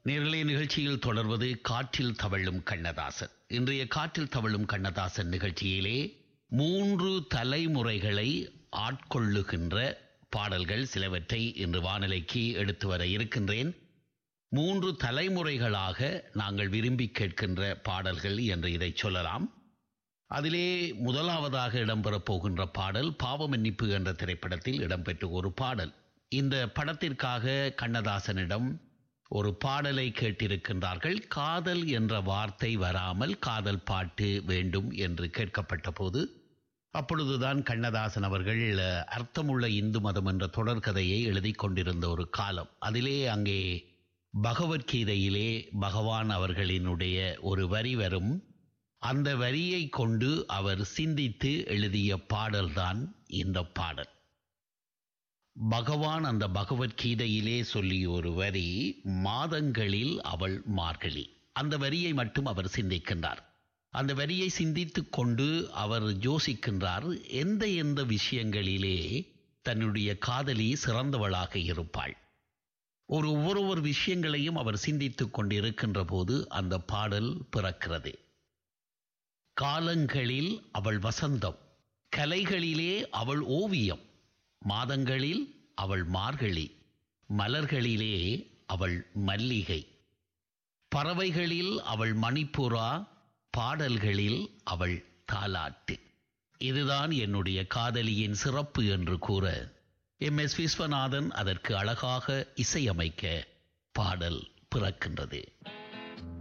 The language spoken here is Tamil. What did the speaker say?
நேரலை நிகழ்ச்சியில் தொடர்வது காற்றில் தவழும் கண்ணதாசன் இன்றைய காற்றில் தவழும் கண்ணதாசன் நிகழ்ச்சியிலே மூன்று தலைமுறைகளை ஆட்கொள்ளுகின்ற பாடல்கள் சிலவற்றை இன்று வானிலைக்கு எடுத்து வர இருக்கின்றேன் மூன்று தலைமுறைகளாக நாங்கள் விரும்பி கேட்கின்ற பாடல்கள் என்று இதை சொல்லலாம் அதிலே முதலாவதாக இடம்பெறப் போகின்ற பாடல் பாவமன்னிப்பு என்ற திரைப்படத்தில் இடம்பெற்ற ஒரு பாடல் இந்த படத்திற்காக கண்ணதாசனிடம் ஒரு பாடலை கேட்டிருக்கின்றார்கள் காதல் என்ற வார்த்தை வராமல் காதல் பாட்டு வேண்டும் என்று கேட்கப்பட்ட போது அப்பொழுதுதான் கண்ணதாசன் அவர்கள் அர்த்தமுள்ள இந்து மதம் என்ற தொடர்கதையை எழுதி கொண்டிருந்த ஒரு காலம் அதிலே அங்கே பகவத்கீதையிலே பகவான் அவர்களினுடைய ஒரு வரி வரும் அந்த வரியை கொண்டு அவர் சிந்தித்து எழுதிய பாடல்தான் இந்த பாடல் பகவான் அந்த பகவத்கீதையிலே சொல்லிய ஒரு வரி மாதங்களில் அவள் மார்கழி அந்த வரியை மட்டும் அவர் சிந்திக்கின்றார் அந்த வரியை சிந்தித்து கொண்டு அவர் யோசிக்கின்றார் எந்த எந்த விஷயங்களிலே தன்னுடைய காதலி சிறந்தவளாக இருப்பாள் ஒரு ஒவ்வொரு ஒரு விஷயங்களையும் அவர் சிந்தித்துக் கொண்டிருக்கின்ற போது அந்த பாடல் பிறக்கிறது காலங்களில் அவள் வசந்தம் கலைகளிலே அவள் ஓவியம் மாதங்களில் அவள் மார்கழி மலர்களிலே அவள் மல்லிகை பறவைகளில் அவள் மணிப்புறா பாடல்களில் அவள் தாலாட்டு இதுதான் என்னுடைய காதலியின் சிறப்பு என்று கூற எம் எஸ் விஸ்வநாதன் அதற்கு அழகாக இசையமைக்க பாடல் பிறக்கின்றது